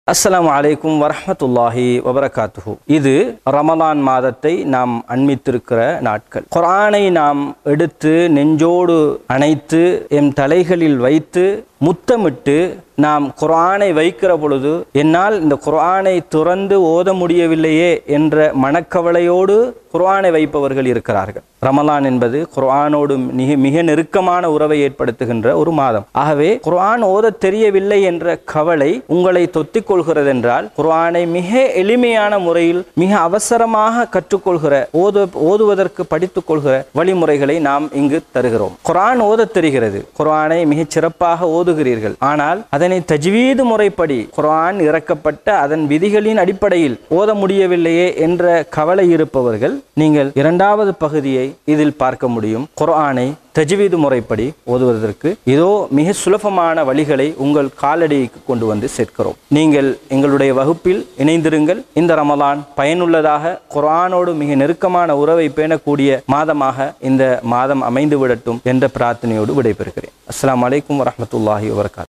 அஸ்ஸலாமு அலைக்கும் வரஹ்மத்துல்லாஹி வபரகாத்துஹு இது ரமலான் மாதத்தை நாம் அண்மித்திருக்கிற நாட்கள் குர்ஆனை நாம் எடுத்து நெஞ்சோடு அணைத்து எம் தலைகளில் வைத்து முத்தமிட்டு நாம் குர்ஆனை வைக்கிற பொழுது என்னால் இந்த குர்ஆனை துறந்து ஓத முடியவில்லையே என்ற மனக்கவலையோடு குர்ஆனை வைப்பவர்கள் இருக்கிறார்கள் ரமலான் என்பது குர்ஆனோடு மிக மிக நெருக்கமான உறவை ஏற்படுத்துகின்ற ஒரு மாதம் ஆகவே குர்ஆன் ஓத தெரியவில்லை என்ற கவலை உங்களை தொத்திக் கொள்கிறது என்றால் குர்ஆனை மிக எளிமையான முறையில் மிக அவசரமாக கற்றுக்கொள்கிற ஓத ஓதுவதற்கு படித்துக் கொள்கிற வழிமுறைகளை நாம் இங்கு தருகிறோம் குர்ஆன் ஓத தெரிகிறது குர்ஆனை மிகச் சிறப்பாக ஓதுகிறீர்கள் ஆனால் அதனை தஜ்வீது முறைப்படி குர்ஆன் இறக்கப்பட்ட அதன் விதிகளின் அடிப்படையில் ஓத முடியவில்லையே என்ற கவலை இருப்பவர்கள் நீங்கள் இரண்டாவது பகுதியை இதில் பார்க்க முடியும் குர்ஆனை தஜ்வீது முறைப்படி ஓதுவதற்கு இதோ மிக சுலபமான வழிகளை உங்கள் காலடிக்கு கொண்டு வந்து சேர்க்கிறோம் நீங்கள் எங்களுடைய வகுப்பில் இணைந்திருங்கள் இந்த ரமலான் பயனுள்ளதாக குர்ஆனோடு மிக நெருக்கமான உறவை பேணக்கூடிய மாதமாக இந்த மாதம் அமைந்து விடட்டும் என்ற பிரார்த்தனையோடு விடைபெறுகிறேன் அஸ்ஸலாமு அலைக்கும் வரஹ்மத்துல்லாஹி வபரகாத்துஹு